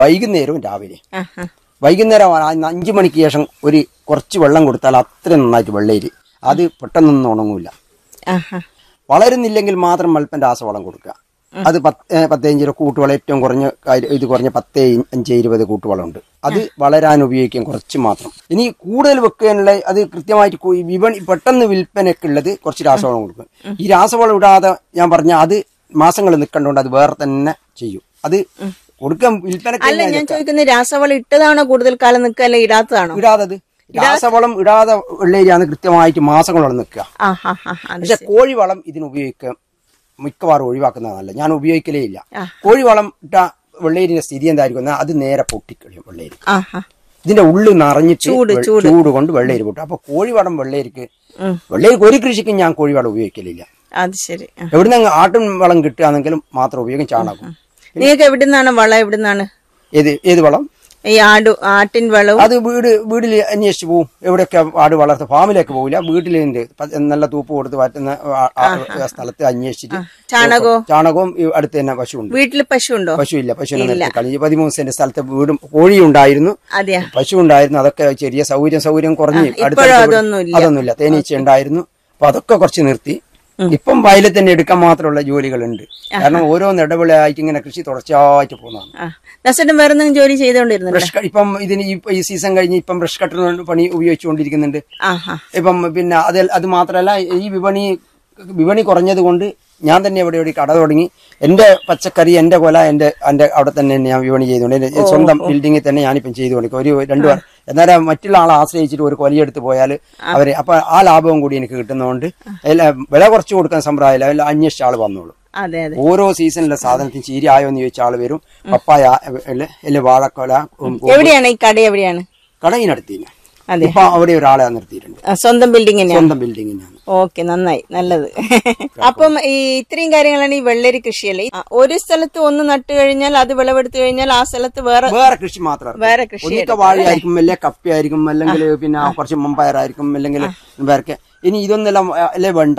വൈകുന്നേരവും രാവിലെ ആ ആ വൈകുന്നേരം ആ അഞ്ചു മണിക്ക് ശേഷം ഒരു കുറച്ച് വെള്ളം കൊടുത്താൽ അത്രയും നന്നായിട്ട് വെള്ളയിൽ അത് പെട്ടെന്നൊന്നും ഉണങ്ങൂല ആ ആ വളരുന്നില്ലെങ്കിൽ മാത്രം മൽപ്പൻ രാസവളം കൊടുക്കുക അത് പത്ത് ഏ, പത്തഞ്ച് രൂപ കൂട്ടുവളം ഏറ്റവും കുറഞ്ഞ കാര്യം- ഇത് കുറഞ്ഞ പത്ത് അഞ്ച് ഇരുപത് കൂട്ടുവളമുണ്ട് അത് വളരാൻ ഉപയോഗിക്കും കുറച്ച് മാത്രം ഇനി കൂടുതൽ വെക്കാനുള്ള അത് കൃത്യമായിട്ട് കു- വിപണി പെട്ടെന്ന് വിൽപ്പനയ്ക്ക് ഉള്ളത് കുറച്ച് രാസവളം കൊടുക്കും ഈ രാസവളം ഇടാതെ ഞാൻ പറഞ്ഞ അത് മാസങ്ങൾ നിൽക്കണ്ടോണ്ട് അത് വേറെ തന്നെ ചെയ്യും അത് കൊടുക്കാൻ വിൽപ്പനയ്ക്ക് അല്ല ഞാൻ ചോദിക്കുന്നത് രാസവളം ഇട്ടതാണോ കൂടുതൽ കാലം നിൽക്കുക അല്ലെ ഇടാത്തതാണോ ഇടാതത് രാസവളം ഇടാതെ വെള്ളേരിയാണ് കൃത്യമായിട്ട് മാസങ്ങളോളം നിൽക്കുക ആ ഹാ ഹാ അത് പക്ഷെ കോഴിവളം ഇതിന് ഉപയോഗിക്കാൻ മിക്കവാറും ഒഴിവാക്കുന്നതല്ല ഞാൻ ഉപയോഗിക്കലേ ഇല്ല ആ. കോഴിവളം ഇട്ട വെള്ളേരിന്റെ സ്ഥിതി എന്തായിരിക്കും എന്നാ അത് നേരെ പൊട്ടിക്കളിയും വെള്ളേരി ആ ഹാ ഇതിന്റെ ഉള്ളു നിറഞ്ഞിട്ട് ചൂട്, വെ- ചൂട്. ചൂട് കൊണ്ട് വെള്ളേരി പൊട്ടും അപ്പൊ കോഴിവളം വെള്ളേരിക്ക് ഉം. വെള്ളേരിക്ക് ഒരു കൃഷിക്കും ഞാൻ കോഴിവളം ഉപയോഗിക്കലില്ല അത് ശരി ആ. എവിടുന്ന് ആട്ടും വളം കിട്ടുകയാണെങ്കിലും മാത്രം ഉപയോഗിക്കും ചാണകം നിങ്ങൾക്ക് എവിടുന്നാണ് വളം എവിടുന്നാണ് ഏത് ഏത് വളം ഈ ആടു ആട്ടിൻ വളവും അത് വീട് വീട്ടിൽ അന്വേഷിച്ച് പോവും എവിടെയൊക്കെ ആട് വളർത്ത ഫാമിലേക്ക് പോകില്ല വീട്ടിലുണ്ട് പ- നല്ല തൂപ്പ് കൊടുത്ത് പറ്റുന്ന ആ- ആ സ്ഥലത്ത് അന്വേഷിച്ചിട്ട് ചാണകവും ചാണകവും ഈ അടുത്ത് തന്നെ പശു ഉണ്ട് വീട്ടിൽ പശു ഉണ്ടോ പശു ഇല്ല പശുവിനെ നിർത്തി കളഞ്ഞു പതിമൂന്ന് സെന്റ് സ്ഥലത്ത് വീടും കോഴി ഉണ്ടായിരുന്നു അതെയാ പശു ഉണ്ടായിരുന്നു അതൊക്കെ ചെറിയ സൗകര്യം സൗകര്യം കുറഞ്ഞ് അടുത്തടുത്ത് വീട്- അതൊന്നുമില്ല. അതൊന്നുമില്ല തേനീച്ച ഉണ്ടായിരുന്നു അപ്പൊ അതൊക്കെ കുറച്ച് നിർത്തി ഇപ്പം വയലിൽ തന്നെ എടുക്കാൻ മാത്രമുള്ള ജോലികളുണ്ട് കാരണം ഓരോ ഇടവേളയായിട്ട് ഇങ്ങനെ കൃഷി തുടർച്ചയായിട്ട് പോകുന്നതാണ് ആ ദസേട്ടൻ വേറെ എന്തെങ്കിലും ജോലി ചെയ്തോണ്ടിരുന്നുണ്ടോ ബ്രഷ് ക- ഇപ്പം ഇതിന് ഈ ഈ സീസൺ കഴിഞ്ഞ് ഇപ്പം ബ്രഷ് കട്ടർ പണി ഉപയോഗിച്ചുകൊണ്ടിരിക്കുന്നുണ്ട് ആ ഹാ ഇപ്പം പിന്നെ അത് അത് മാത്രമല്ല ഈ വിപണി വിപണി കുറഞ്ഞത് കൊണ്ട് ഞാൻ തന്നെ ഇവിടെ ഇവിടെ കട തുടങ്ങി എന്റെ പച്ചക്കറി എന്റെ കൊല എന്റെ എന്റെ അവിടെ തന്നെ ഞാൻ വിപണി ചെയ്തുകൊണ്ട് എന്റെ സ്വന്തം ബിൽഡിങ്ങിൽ തന്നെ ഞാനിപ്പം ചെയ്തുകൊണ്ട് ഒരു രണ്ടു പേർ എന്നാലും മറ്റുള്ള ആളെ ആശ്രയിച്ചിട്ട് ഒരു കൊലയെടുത്ത് പോയാൽ അവര് അപ്പൊ ആ ലാഭവും കൂടി എനിക്ക് കിട്ടുന്നതുകൊണ്ട് എല്ലാ വില കുറച്ച് കൊടുക്കാൻ സമ്പ്രദായമില്ല എല്ലാം അന്വേഷിച്ച ആൾ വന്നോളൂ അതെ അതെ ഓരോ സീസണിലെ സാധനത്തിന് ചീര ആയോ എന്ന് ചോദിച്ച ആള് വരും പപ്പായ അല്ലെ അല്ലെ വാഴക്കൊല ഉം, എവിടെയാണ് ഈ കട എവിടെയാണ് കടയിനടുത്തിന് അതെ ഇപ്പൊ അവിടെ ഒരാളെ നിർത്തിയിട്ടുണ്ട് ആ, സ്വന്തം ബിൽഡിംഗ് തന്നെയാണ് സ്വന്തം ബിൽഡിങ്ങിനാണ് ഓക്കെ നന്നായി നല്ലത് അപ്പം ഈ ഇത്രയും കാര്യങ്ങളാണ് ഈ വെള്ളരി കൃഷിയല്ലേ ആ, ഒരു സ്ഥലത്ത് ഒന്ന് നട്ടു കഴിഞ്ഞാൽ അത് വിളവെടുത്തു കഴിഞ്ഞാൽ ആ സ്ഥലത്ത് വേറെ വേറെ കൃഷി മാത്രം വേറെ കൃഷി ഒന്നിക്ക വാഴയായിരിക്കും അല്ലെ കപ്പയായിരിക്കും അല്ലെങ്കിൽ പിന്നെ കുറച്ച് മമ്പയറായിരിക്കും അല്ലെങ്കിൽ വേറെ ഇനി ഇതൊന്നെല്ലാം അല്ലെ വെണ്ട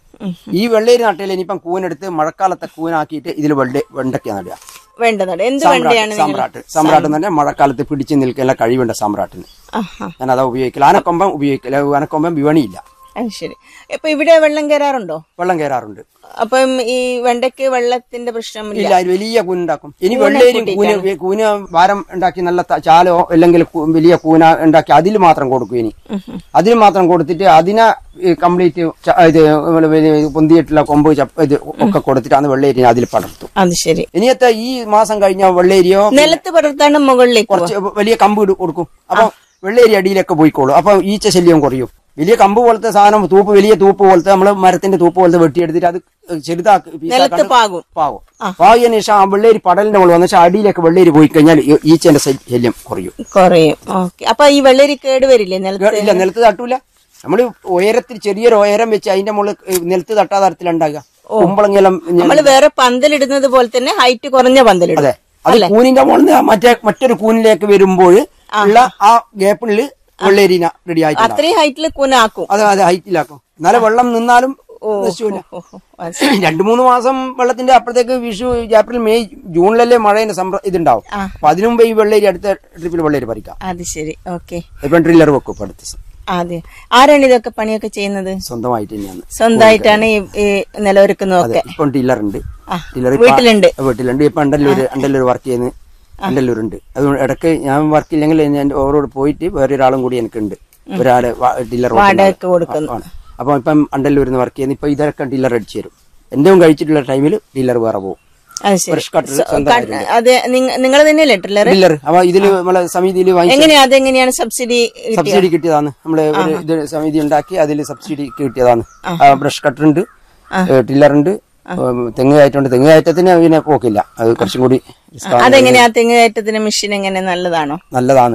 ഈ വെള്ളേരി നട്ടയിൽ ഇനിയിപ്പം കൂനെടുത്ത് മഴക്കാലത്തെ കൂനാക്കിയിട്ട് ഇതിൽ വെള്ള വെണ്ടയ്ക്ക നടുക വേണ്ടതാണ് എന്ത് വെണ്ടയാണ് നിങ്ങൾ സമ്രാട്ട് സമ്രാട്ട് എന്ന് പറഞ്ഞാൽ മഴക്കാലത്ത് പിടിച്ച് നിൽക്കുന്ന കഴിവുണ്ട് സമ്രാട്ടിന് ആഹാ ഞാൻ അതാ ഉപയോഗിക്കില്ല അനക്കൊമ്പം ഉപയോഗിക്കില്ല അനക്കൊമ്പം വിപണിയില്ല അത് ശരി ഇപ്പൊ ഇവിടെ വെള്ളം കയറാറുണ്ടോ വെള്ളം കയറാറുണ്ട് അപ്പം ഈ വെണ്ടയ്ക്ക് വെള്ളത്തിന്റെ പ്രശ്നമില്ല ഇല്ല ഒരു വലിയ കൂനുണ്ടാക്കും ഇനി വെള്ളേരും കൂന കൂന വാരം ഉണ്ടാക്കി നല്ല ത- ചാലോ അല്ലെങ്കിൽ കു- വലിയ കൂന ഉണ്ടാക്കി അതിൽ മാത്രം കൊടുക്കും ഇനി അതിൽ മാത്രം കൊടുത്തിട്ട് അതിനെ കംപ്ലീറ്റ് ഇത് നമ്മള് വലിയ പൊന്തിയിട്ടുള്ള കൊമ്പ് ചപ്പ ഇത് ഒക്കെ കൊടുത്തിട്ട് അന്ന് വെള്ളേരി അതിൽ പടർത്തും അത് ശരി ഇനിയത്തെ ഈ മാസം കഴിഞ്ഞ വെള്ളേരിയോ നിലത്ത് പടർത്താണ് മുകളിലേക്ക് കുറച്ച് വലിയ കമ്പ് ഇട് കൊടുക്കും അപ്പൊ വെള്ളേരി അടിയിലൊക്കെ പോയിക്കോളും അപ്പൊ ഈച്ച ശല്യം കുറയും വലിയ കമ്പ് പോലത്തെ സാധനം തൂപ്പ് വലിയ തൂപ്പ് പോലത്തെ നമ്മള് മരത്തിന്റെ തൂപ്പ് പോലത്തെ വെട്ടിയെടുത്തിട്ട് അത് ചെറുതാക്കി നിലത്ത് പീസാക്കാണ്ട് പാകും പാവും പാകിയതിനു ശേഷം ആ വെള്ളേരി പടലിന്റെ മുകളിൽ വന്നാൽ അടിയിലേക്ക് വെള്ളേരി പോയി കഴിഞ്ഞാൽ ഈ- ഈച്ചന്റെ ശ- ശല്യം കുറയും കുറയും ഓക്കെ അപ്പൊ ഈ വെള്ളരി കേട് വരില്ലേ നിലത്ത് ഇല്ല നിലത്ത് തട്ടൂല നമ്മൾ ഉയരത്തിൽ ചെറിയൊരു ഉയരം വെച്ച് അതിന്റെ മുകളിൽ നിലത്ത് തട്ടാ തരത്തിലുണ്ടാകുക കുമ്പളങ്ങെല്ലാം ഇങ്ങനെ- നമ്മൾ വേറെ പന്തലിടുന്നത് പോലെ തന്നെ ഹൈറ്റ് കുറഞ്ഞ പന്തലിടും അതെ അത് കൂനിന്റെ മുകളിൽ നിന്ന് മറ്റേ മറ്റൊരു കൂനിലേക്ക് വരുമ്പോൾ ഉള്ള ആ ഗ്യാപ്പിൽ വെള്ളേരിന റെഡി ആയിട്ടുണ്ട് അത്രയും ഹൈറ്റിൽ കൂനാക്കും അത് അത് ഹൈറ്റിലാക്കും എന്നാലും വെള്ളം നിന്നാലും നശിച്ചില്ല ഓ, ഓ, അത് ശരി. രണ്ടു മൂന്ന് മാസം വെള്ളത്തിന്റെ അപ്പുറത്തേക്ക് വിഷു ഏപ്രിൽ മെയ് ജൂണിലല്ലേ മഴയുടെ സംപ്ര ഇതുണ്ടാവും ആ. അപ്പൊ അതിനു മുമ്പ് ഈ വെള്ളേരി അടുത്ത ട്രിപ്പിൽ വെള്ളേരി പറിക്കാം അത് ശരി ഓക്കെ ഇപ്പം ഡ്രില്ലർ വെക്കും ഇപ്പൊ അടുത്ത ദിവസം അതെ ആരാണ് ഇതൊക്കെ പണിയൊക്കെ ചെയ്യുന്നത് സ്വന്തമായിട്ട് തന്നെയാണ് സ്വന്തമായിട്ടാണ് ഈ ഈ നിലവൊരുക്കുന്നതൊക്കെ ഇപ്പം ഡീലർ ഉണ്ട് ആ, ഡീലർ വീട്ടിലുണ്ട്. വീട്ടിലുണ്ട് ഇപ്പൊ അണ്ടല്ലൂര് അണ്ടല്ലൂർ വർക്ക് ചെയ്യുന്നത് അണ്ടല്ലൂരുണ്ട് അതുകൊണ്ട് ഇടയ്ക്ക് ഞാൻ വർക്ക് ഇല്ലെങ്കിൽ ഞാൻ ഓരോട് പോയിട്ട് വേറെ ഒരാളും കൂടി എനിക്കുണ്ട് ഒരാള് ഡീലർ വാടകയ്ക്ക് കൊടുക്കുന്നു അപ്പൊ ഇപ്പം അണ്ടല്ലൂരിൽ നിന്ന് വർക്ക് ചെയ്യുന്നത് ഇപ്പൊ ഇതൊക്കെ ഡീലർ അടിച്ചു തരും എന്തും കഴിച്ചിട്ടുള്ള ടൈമിൽ ഡീലർ വേറെ പോകും അത് ശരി ഫ്രഷ് കട്ടർ സ്വന്തമായിട്ട് അത് നിങ്ങൾ തന്നെയല്ലേ ടെല്ലർ ഡീലർ അപ്പൊ ഇതില് നമ്മളെ സമിതിയിൽ വാങ്ങി എങ്ങനെയാ അതെങ്ങനെയാണ് സബ്സിഡി സബ്സിഡി കിട്ടിയതാണ് നമ്മള് ഒരു ഇത് സമിതി ഉണ്ടാക്കി അതിൽ സബ്സിഡി കിട്ടിയതാണ് ബ്രഷ് കട്ടർ ഉണ്ട് ടില്ലർ ഉണ്ട് തെങ്ങ് കയറ്റുണ്ട് തെങ്ങ് കയറ്റത്തിന് പിന്നെ പോക്കില്ല അത് കുറച്ചും കൂടി risk ആണ്. അതെങ്ങനെയാ തെങ്ങ് കയറ്റത്തിന് മെഷീൻ എങ്ങനെ നല്ലതാണോ നല്ലതാണ്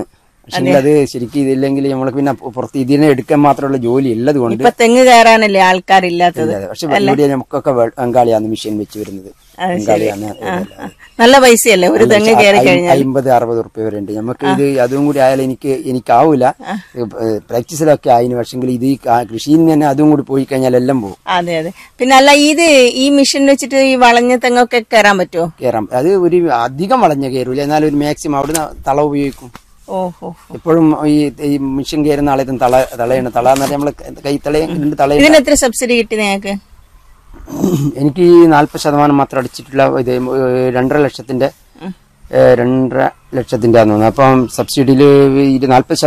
പക്ഷേ അത് ശരിക്കും ഇതില്ലെങ്കിൽ നമ്മൾ പിന്നെ പുറത്ത് ഇതിനെ എടുക്കാൻ മാത്രമുള്ള ജോലി ഉള്ളത് കൊണ്ട് ഇപ്പൊ തെങ്ങ് കയറാനല്ലേ ആൾക്കാരില്ലാത്തത് ഇല്ല. പക്ഷെ ഇവിടെ നമുക്കൊക്കെ വെ- ബംഗാളിയാണ് മെഷീൻ വെച്ച് വരുന്നത് ബംഗാളിയാണ് നല്ല പൈസയല്ലേ ഒരു തെങ്ങ് കയറി കഴിഞ്ഞാൽ അമ്പത് അറുപത് റുപ്യ വരെ ഉണ്ട് നമുക്ക് ഇത് അതും കൂടി ആയാലും എനിക്ക് എനിക്കാവൂല പ്രാക്ടീസിലൊക്കെ ആയിന് പക്ഷെങ്കിൽ ഇത് ഈ കാ- കൃഷിയിൽ നിന്ന് തന്നെ അതും കൂടി പോയി കഴിഞ്ഞാൽ എല്ലാം പോകും അതെ അതെ പിന്നെ അല്ല ഇത് ഈ മെഷീൻ വെച്ചിട്ട് ഈ വളഞ്ഞ തെങ്ങൊക്കെ കയറാൻ പറ്റുമോ കയറാം അത് ഒരു അധികം വളഞ്ഞ കയറൂല എന്നാലും ഒരു മാക്സിമം അവിടുന്ന് തള ഉപയോഗിക്കും ഓഹോ എപ്പോഴും ഈ ഈ മിഷൻ കയറുന്ന ആളേതും തള തളയാണ് തള എന്ന് പറഞ്ഞാൽ നമ്മള് കൈ തളയും രണ്ട് തളയും ഇതിന് എത്ര സബ്സിഡി കിട്ടി നിങ്ങൾക്ക് എനിക്ക് ഈ നാല്പത് ശതമാനം മാത്രം അടിച്ചിട്ടുള്ള ഇത് ഏഹ് രണ്ടര ലക്ഷത്തിന്റെ ഏഹ് രണ്ടര ലക്ഷത്തിന്റെ ആണെന്ന് തോന്നുന്നു അപ്പം സബ്സിഡിയിൽ നാല്പത്